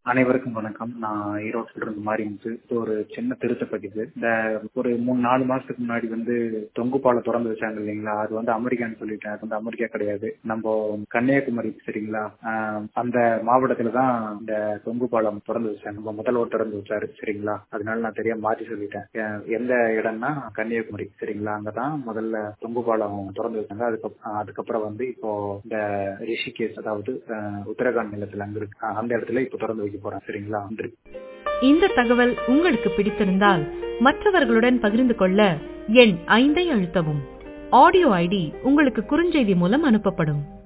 அனைவருக்கும் வணக்கம் நான் ஈரோட்டில் இருந்து மாறிமுத்து இது ஒரு சின்ன திருத்த பதிவு இந்த ஒரு மூணு நாலு மாசத்துக்கு முன்னாடி வந்து தொங்கு பாலம் திறந்து வச்சாங்க இல்லைங்களா அது வந்து அமெரிக்கான்னு சொல்லிட்டேன் அது வந்து அமெரிக்கா கிடையாது நம்ம கன்னியாகுமரி சரிங்களா ஆஹ் அந்த மாவட்டத்துல தான் இந்த தொங்கு பாலம் திறந்து வச்சாங்க நம்ம முதல்வர் திறந்து வச்சாரு சரிங்களா அதனால நான் தெரியாம மாற்றி சொல்லிட்டேன் எ- எந்த இடம்னா கன்னியாகுமரி சரிங்களா அங்கதான் முதல்ல தொங்கு பாலம் திறந்து வச்சாங்க அதுக்கப்புறம் அதுக்கப்புறம் வந்து இப்போ இந்த ரிஷிகேஷ் அதாவது ஆஹ் உத்தரகாண்ட் நிலத்துல அங்க இருக்கு ஆஹ் அந்த இடத்துல இப்போ திறந்து வைக்க போறேன் சரிங்களா நன்றி இந்த தகவல் உங்களுக்கு பிடித்திருந்தால் மற்றவர்களுடன் பகிர்ந்து கொள்ள எண் ஐந்தை அழுத்தவும் ஆடியோ ஐடி உங்களுக்கு குறுஞ்செய்தி மூலம் அனுப்பப்படும்